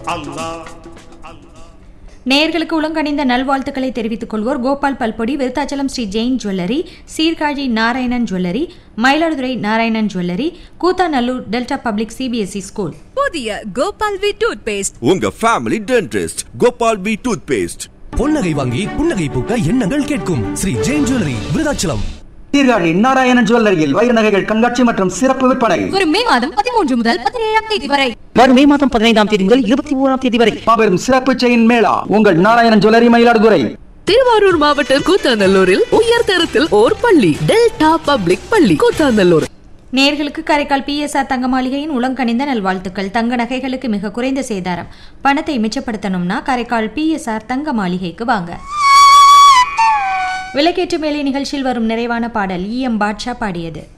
அல்லாஹ் நேயர்களுக்கு உலங்கணிந்த நல்வாழ்த்துக்களை தெரிவித்துக் கொள்வோர் கோபால் பல்பொடி Virudhachalam Shri Jain jewellery Sirkazhi Narayanan jewellery Mayiladuthurai Narayanan jewellery Koothanallur Delta public CBSE school புதிய கோபால் வி டூத் பேஸ்ட் உங்க family dentist Gopal P toothpaste பொன்னகை வாங்கி புன்னகை பூக்க எண்ணங்கள் கேட்கும் ஸ்ரீ ஜெயின் ஜுவல்லரி விருதாச்சலம் சீர்காழி நாராயணன் ஜுவல்லரியில் வைர நகைகள் கண்காட்சி மற்றும் சிறப்பு விற்பனை வரும் மே மாதம் பதிமூன்று முதல் பதினேழாம் தேதி வரை வரும் மே மாதம் பதினைந்தாம் தேதி முதல் இருபத்தி மூணாம் தேதி வரை மாபெரும் சிறப்பு செயின் மேளா உங்கள் நாராயணன் ஜுவல்லரி மயிலாடுதுறை திருவாரூர் மாவட்டம் கூத்தாநல்லூரில் உயர் தரத்தில் ஓர் பள்ளி டெல்டா பப்ளிக் பள்ளி கூத்தாநல்லூர் நேர்களுக்கு காரைக்கால் பிஎஸ்ஆர் தங்க மாளிகையின் உலங்கணிந்த நல்வாழ்த்துக்கள் தங்க நகைகளுக்கு மிக குறைந்த சேதாரம் பணத்தை மிச்சப்படுத்தணும்னா காரைக்கால் பிஎஸ்ஆர் தங்க மாளிகைக்கு வாங்க விளக்கேற்று மேலே நிகழ்ச்சியில் வரும் நிறைவான பாடல் இ எம் பாட்ஷா பாடியது